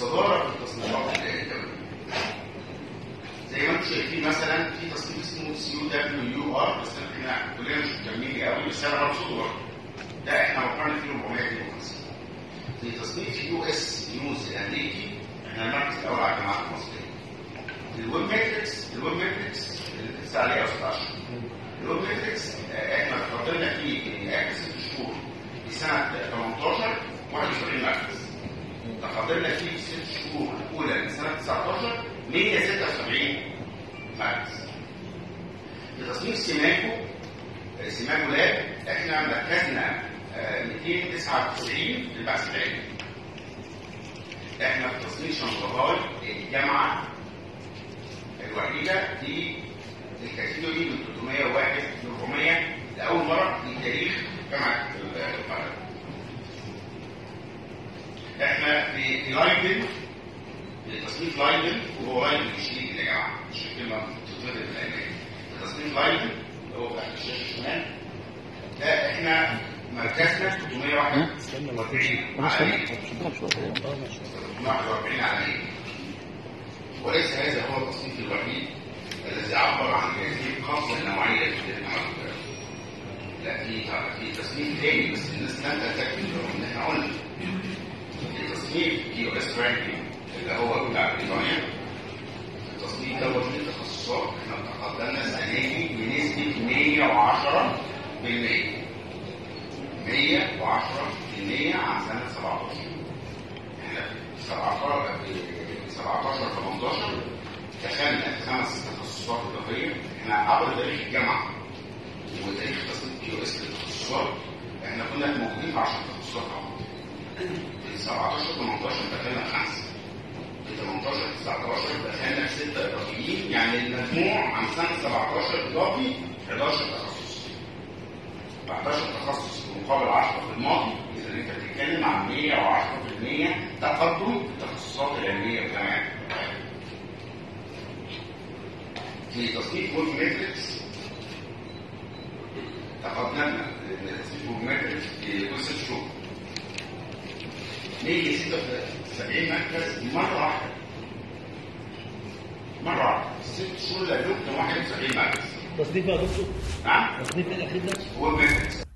الصداره في التصنيفات الدوليه زي ما انتم شايفين مثلا في تصنيف اسمه سي يو دبليو يو ار بس احنا كلنا مش مكملين قوي بس انا برصده برضه ده احنا وقعنا فيه 452 في تصنيف يو اس نيوز الامريكي احنا المركز الاول على الجامعات المصريه الويب ماتريكس الويب ماتريكس اللي لسه عليه 16 الويب ماتريكس آه، احنا فضلنا فيه ان اخر ست شهور في سنه 18 71 مركز تقدمنا فيه في ست شهور الاولى من سنه 19 176 مركز في تصنيف سيماكو آه، سيماكو لاب احنا مركزنا آه، 299 في البحث العلمي احنا في تصنيف شنغهاي الجامعه الوحيده في الكاتيجوري من 301 ل 400 لاول مره في تاريخ جامعه القاهره احنا في في لايبن في تصنيف لايبن وهو لايبن مش ليك يا جماعه مش كلمه بتتولد في الالمان في تصنيف لايبن اللي هو تحت الشاشه الشمال ده احنا مركزنا 341 عالميا 341 عالميا وليس هذا هو التصنيف الوحيد الذي عبر عن هذه القفزه النوعيه في المعلومات لا في في تصنيف تاني بس الناس لم تلتفت له ان احنا قلنا في تصنيف يو اس رانكينج اللي هو بتاع بريطانيا التصنيف دوت فيه تخصصات احنا تقدمنا السنه دي بنسبه 110 بالمية 110% عن سنه 17 احنا في 17 في 17 18 دخلنا خمس تخصصات اضافيه احنا عبر تاريخ الجامعه وتاريخ تصنيف كيو اس للتخصصات احنا كنا موجودين في 10 تخصصات اهو في 17 18 دخلنا خمسه في 18 19 دخلنا في سته اضافيين يعني المجموع عن سنه 17 اضافي 11 تخصص 11 تخصص في مقابل 10 في الماضي اذا انت بتتكلم عن 110% تقدم في التخصصات العلميه في جامعه في تصنيف وولف ماتريكس تقدمنا لتصنيف وولف ماتريكس في كل ست شهور 176 مركز مرة واحدة مرة واحدة ست شهور لا يمكن 71 مركز تصنيف يا دكتور نعم تصنيف الاخير ده وولف ماتريكس